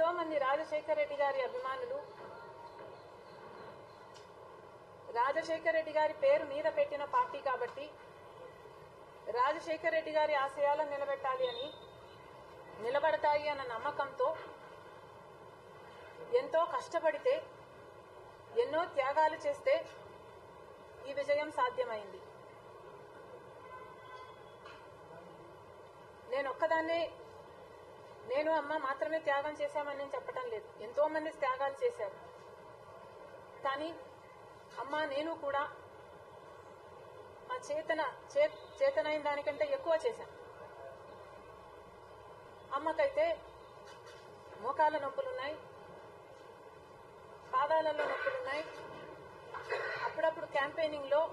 ఎంతో మంది రాజశేఖర రెడ్డి గారి అభిమానులు రాజశేఖర రెడ్డి గారి పేరు మీద పెట్టిన పార్టీ కాబట్టి రాజశేఖర రెడ్డి గారి ఆశయాలను నిలబెట్టాలి అని నిలబడతాయి అన్న నమ్మకంతో ఎంతో కష్టపడితే ఎన్నో త్యాగాలు చేస్తే ఈ విజయం సాధ్యమైంది నేను ఒక్కదాన్నే నేను అమ్మ మాత్రమే త్యాగం చేశామని నేను చెప్పటం లేదు ఎంతో మంది త్యాగాలు చేశారు కానీ అమ్మ నేను కూడా మా చేతన చే- చేతనైన దానికంటే ఎక్కువ చేశాను అమ్మకైతే మోకాల నొప్పులున్నాయి పాదాలలో నొప్పులున్నాయి అప్పుడప్పుడు క్యాంపెయినింగ్ లో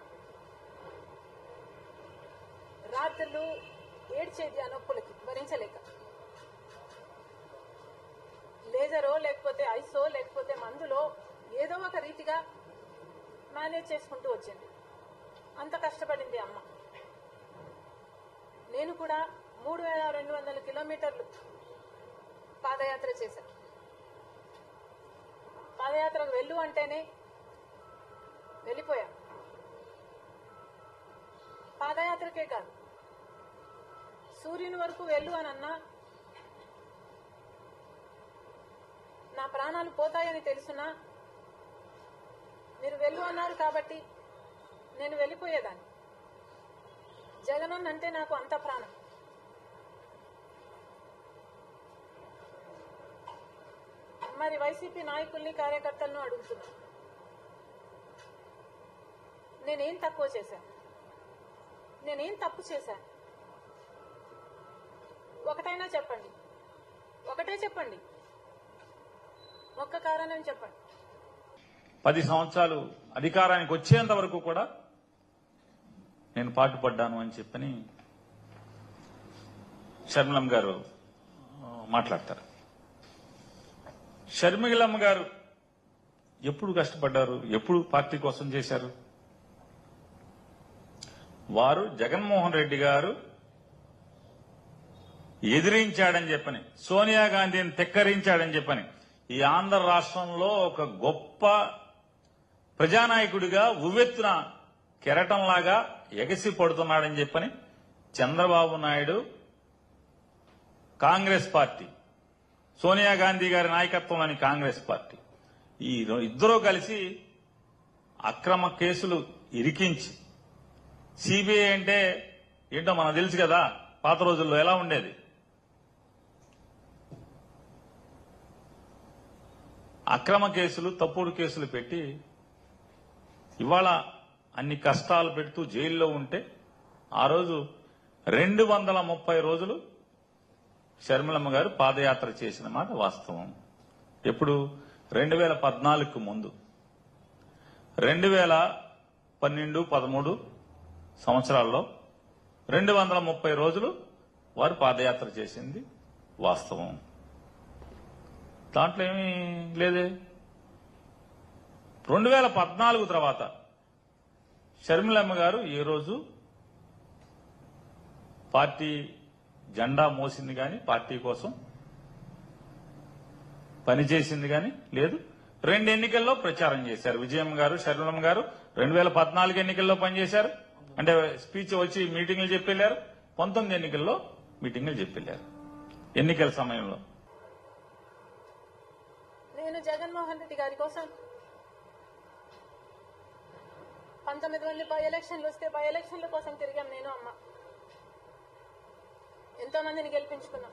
రాత్రులు ఏడ్చేది ఆ నొప్పులకి భరించలేక లేజరో లేకపోతే ఐసో లేకపోతే మందులో ఏదో ఒక రీతిగా మేనేజ్ చేసుకుంటూ వచ్చింది అంత కష్టపడింది అమ్మ నేను కూడా మూడు వేల రెండు వందల కిలోమీటర్లు పాదయాత్ర చేశాను పాదయాత్రకు వెళ్ళు అంటేనే వెళ్ళిపోయా పాదయాత్రకే కాదు సూర్యుని వరకు వెళ్ళు అని అన్నా నా ప్రాణాలు పోతాయని తెలుసునా మీరు వెళ్ళు అన్నారు కాబట్టి నేను వెళ్ళిపోయేదాన్ని జగనన్న అంటే నాకు అంత ప్రాణం మరి వైసీపీ నాయకుల్ని కార్యకర్తలను అడుగుతున్నా నేనేం తక్కువ చేశాను నేనేం తప్పు చేశాను ఒకటైనా చెప్పండి ఒకటే చెప్పండి ఒక్క కారణం చెప్పండి పది సంవత్సరాలు అధికారానికి వచ్చేంత వరకు కూడా నేను పాటుపడ్డాను అని చెప్పని షర్మిలం గారు ఆ, మాట్లాడతారు షర్మిలమ్మ గారు ఎప్పుడు కష్టపడ్డారు ఎప్పుడు పార్టీ కోసం చేశారు వారు జగన్మోహన్ రెడ్డి గారు ఎదిరించాడని చెప్పని సోనియా గాంధీని తెక్కరించాడని చెప్పని ఈ ఆంధ్ర రాష్ట్రంలో ఒక గొప్ప ప్రజానాయకుడిగా ఉవ్వెత్తున కెరటంలాగా ఎగసి పడుతున్నాడని చెప్పని చంద్రబాబు నాయుడు కాంగ్రెస్ పార్టీ సోనియా గాంధీ గారి నాయకత్వంలోని కాంగ్రెస్ పార్టీ ఈ రో- ఇద్దరూ కలిసి అక్రమ కేసులు ఇరికించి సిబిఐ అంటే ఏంటో మనకు తెలుసు కదా పాత రోజుల్లో ఎలా ఉండేది అక్రమ కేసులు తప్పుడు కేసులు పెట్టి ఇవాళ అన్ని కష్టాలు పెడుతూ జైల్లో ఉంటే ఆ రోజు రెండు వందల ముప్పై రోజులు షర్మిలమ్మ గారు పాదయాత్ర చేసిన మాట వాస్తవం ఎప్పుడు రెండు వేల పద్నాలుగుకు ముందు రెండు వేల పన్నెండు పదమూడు సంవత్సరాల్లో రెండు వందల ముప్పై రోజులు వారు పాదయాత్ర చేసింది వాస్తవం దాంట్లో ఏమీ లేదే రెండు వేల పద్నాలుగు తర్వాత షర్మిలమ్మ గారు ఏ రోజు పార్టీ జెండా మోసింది కానీ పార్టీ కోసం పనిచేసింది కానీ లేదు రెండు ఎన్నికల్లో ప్రచారం చేశారు విజయమ్మ గారు షర్మిలమ్మ గారు రెండు వేల పద్నాలుగు ఎన్నికల్లో పనిచేశారు అంటే స్పీచ్ వచ్చి మీటింగ్లు చెప్పెళ్లారు పంతొమ్మిది ఎన్నికల్లో మీటింగ్లు చెప్పెళ్లారు ఎన్నికల సమయంలో నేను జగన్మోహన్ రెడ్డి గారి కోసం పంతొమ్మిది మంది బై ఎలక్షన్లు వస్తే బై ఎలక్షన్ల కోసం తిరిగాం నేను అమ్మ ఎంతో మందిని గెలిపించుకున్నాం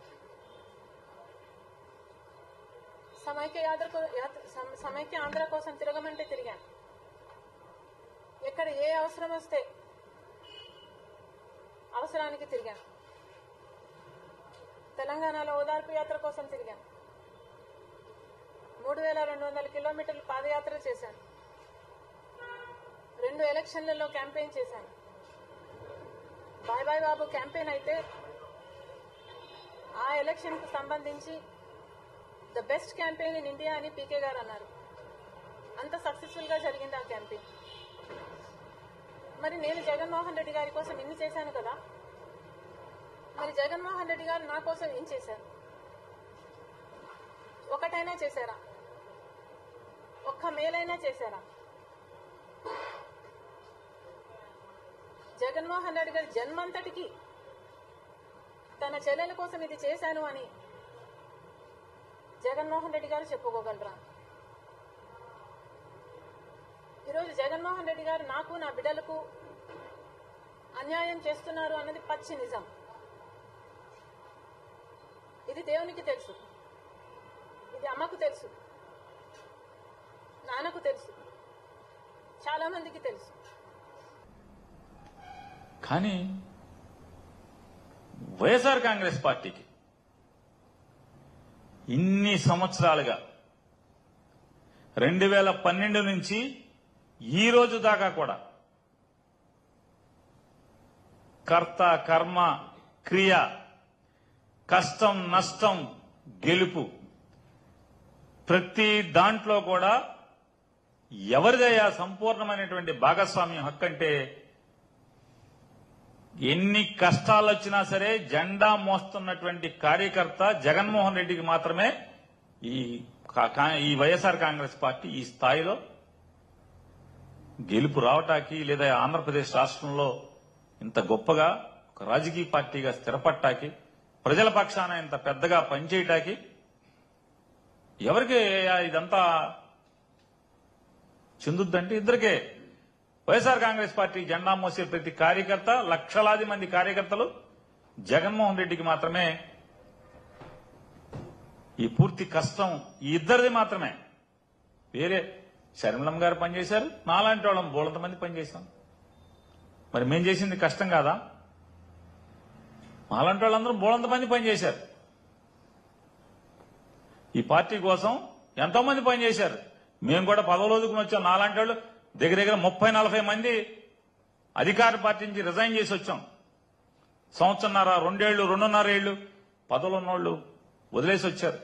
సమైక్య యాత్ర కో- యాత్ర- సమ- సమైక్య ఆంధ్ర కోసం తిరగమంటే తిరిగాను ఎక్కడ ఏ అవసరం వస్తే అవసరానికి తిరిగాను తెలంగాణలో ఓదార్పు యాత్ర కోసం తిరిగాను మూడు వేల రెండు వందల కిలోమీటర్లు పాదయాత్ర చేశాను రెండు ఎలక్షన్లలో క్యాంపెయిన్ చేశాను బాయ్ బాయ్ బాబు క్యాంపెయిన్ అయితే ఆ ఎలక్షన్ కు సంబంధించి the best campaign in India అని పీకే గారు అన్నారు అంత సక్సెస్ఫుల్ గా జరిగింది ఆ క్యాంపెయిన్ మరి నేను జగన్మోహన్ రెడ్డి గారి కోసం ఇన్ని చేశాను కదా మరి జగన్మోహన్ రెడ్డి గారు నా కోసం ఏం చేశారు ఒక్కటైనా చేశారా ఒక్క మేలైనా చేశారా జగన్మోహన్ రెడ్డి గారి జన్మంతటికి తన చెల్లెల కోసం ఇది చేశాను అని జగన్మోహన్ రెడ్డి గారు చెప్పుకోగలరా ఈరోజు జగన్మోహన్ రెడ్డి గారు నాకు నా బిడ్డలకు అన్యాయం చేస్తున్నారు అన్నది పచ్చి నిజం ఇది దేవునికి తెలుసు ఇది అమ్మకు తెలుసు నాన్నకు తెలుసు చాలా మందికి తెలుసు కానీ వైఎస్ఆర్ కాంగ్రెస్ పార్టీకి ఇన్ని సంవత్సరాలుగా రెండు వేల పన్నెండు నుంచి ఈ రోజు దాకా కూడా కర్త కర్మ క్రియ కష్టం నష్టం గెలుపు ప్రతి దాంట్లో కూడా ఎవరిదయ్యా సంపూర్ణమైనటువంటి భాగస్వామ్యం హక్కు అంటే ఎన్ని కష్టాలు వచ్చినా సరే జెండా మోస్తున్నటువంటి కార్యకర్త జగన్మోహన్ రెడ్డికి మాత్రమే ఈ కా- కా- ఈ వైఎస్ఆర్ కాంగ్రెస్ పార్టీ ఈ స్థాయిలో గెలుపు రావటానికి లేదా ఆంధ్రప్రదేశ్ రాష్ట్రంలో ఇంత గొప్పగా ఒక రాజకీయ పార్టీగా స్థిరపట్టాకి ప్రజల పక్షాన ఇంత పెద్దగా పనిచేయటానికి ఎవరికి ఇదంతా చెందుద్దంటే ఇద్దరికే వైఎస్ఆర్ కాంగ్రెస్ పార్టీ జెండా మోసే ప్రతి కార్యకర్త లక్షలాది మంది కార్యకర్తలు జగన్మోహన్ రెడ్డికి మాత్రమే ఈ పూర్తి కష్టం ఈ ఇద్దరిది మాత్రమే వేరే శర్మిలం గారు పనిచేశారు నాలాంటి వాళ్ళం బోలంత మంది పనిచేశాం మరి మేం చేసింది కష్టం కాదా మాలాంటి వాళ్ళందరూ బోలంత మంది పనిచేశారు ఈ పార్టీ కోసం ఎంతో మంది పనిచేశారు మేము కూడా పదవి రోజుకుని వచ్చాం నాలాంటి వాళ్ళు దగ్గర దగ్గర ముప్పై నలభై మంది అధికార పార్టీ నుంచి రిజైన్ చేసి వచ్చాం సంవత్సరన్నర రెండేళ్లు రెండున్నర ఏళ్లు పదవులు ఉన్నోళ్లు వదిలేసి వచ్చారు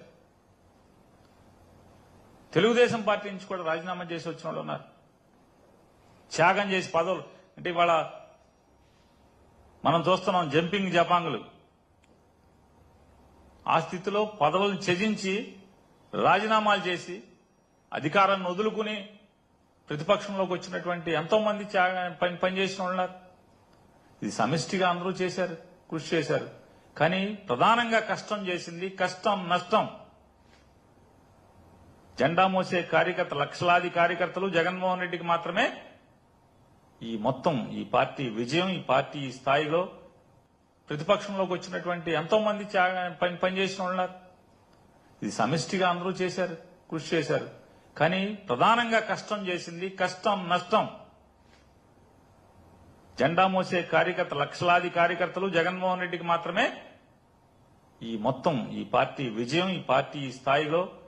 తెలుగుదేశం పార్టీ నుంచి కూడా రాజీనామా చేసి వచ్చిన వాళ్ళు ఉన్నారు త్యాగం చేసి పదవులు అంటే ఇవాళ మనం చూస్తున్నాం జంపింగ్ జపాంగులు ఆ స్థితిలో పదవులను త్యజించి రాజీనామాలు చేసి అధికారాన్ని వదులుకుని ప్రతిపక్షంలోకి వచ్చినటువంటి ఎంతో మంది త్యాగ- పని పనిచేసిన వాళ్ళు ఉన్నారు ఇది సమిష్టిగా అందరూ చేశారు కృషి చేశారు కానీ ప్రధానంగా కష్టం చేసింది కష్టం నష్టం జెండా మోసే కార్యకర్త లక్షలాది కార్యకర్తలు జగన్మోహన్ రెడ్డికి మాత్రమే ఈ మొత్తం ఈ పార్టీ విజయం ఈ పార్టీ ఈ స్థాయిలో ప్రతిపక్షంలోకి వచ్చినటువంటి ఎంతో మంది త్యాగ- పని పనిచేసిన వాళ్ళు ఉన్నారు ఇది సమిష్టిగా అందరూ చేశారు కృషి చేశారు కానీ ప్రధానంగా కష్టం చేసింది కష్టం నష్టం జెండా మోసే కార్యకర్త లక్షలాది కార్యకర్తలు జగన్మోహన్ రెడ్డికి మాత్రమే ఈ మొత్తం ఈ పార్టీ విజయం ఈ పార్టీ ఈ స్థాయిలో